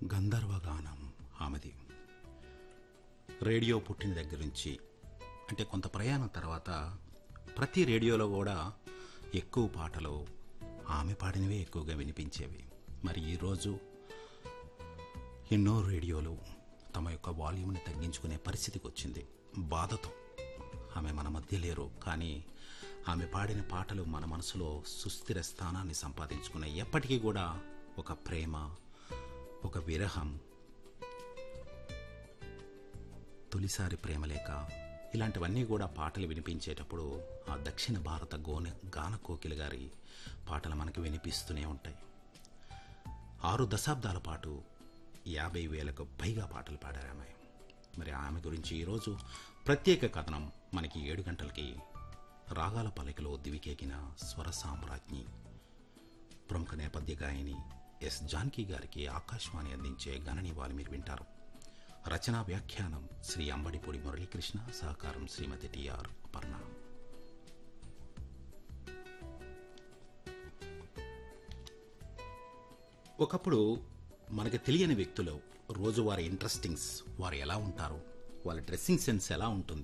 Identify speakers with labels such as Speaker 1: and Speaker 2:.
Speaker 1: గంధర్వగానం ఆమెది రేడియో పుట్టిన దగ్గర నుంచి అంటే కొంత ప్రయాణం తర్వాత ప్రతి రేడియోలో కూడా ఎక్కువ పాటలు ఆమె పాడినవే ఎక్కువగా వినిపించేవి మరి ఈరోజు ఎన్నో రేడియోలు తమ యొక్క వాల్యూమ్ని తగ్గించుకునే పరిస్థితికి వచ్చింది బాధతో ఆమె మన మధ్య లేరు కానీ ఆమె పాడిన పాటలు మన మనసులో సుస్థిర స్థానాన్ని సంపాదించుకున్నాయి ఎప్పటికీ కూడా ఒక ప్రేమ ఒక విరహం తొలిసారి ప్రేమలేక ఇలాంటివన్నీ కూడా పాటలు వినిపించేటప్పుడు ఆ దక్షిణ భారత గోన గాన కోకిల గారి పాటలు మనకు వినిపిస్తూనే ఉంటాయి ఆరు దశాబ్దాల పాటు యాభై వేలకు పైగా పాటలు పాడారు ఆమె మరి ఆమె గురించి ఈరోజు ప్రత్యేక కథనం మనకి ఏడు గంటలకి రాగాల పలికలో దివికేకిన స్వర సామ్రాజ్ఞి ప్రముఖ నేపథ్య గాయని ఎస్ జానకి గారికి ఆకాశవాణి అందించే గణనీవాలు మీరు వింటారు రచనా వ్యాఖ్యానం శ్రీ అంబడిపూడి మురళీకృష్ణ సహకారం శ్రీమతి టిఆర్ అపర్ణ ఒకప్పుడు మనకి తెలియని వ్యక్తులు రోజువారి ఇంట్రెస్టింగ్స్ వారు ఎలా ఉంటారు వాళ్ళ డ్రెస్సింగ్ సెన్స్ ఎలా ఉంటుంది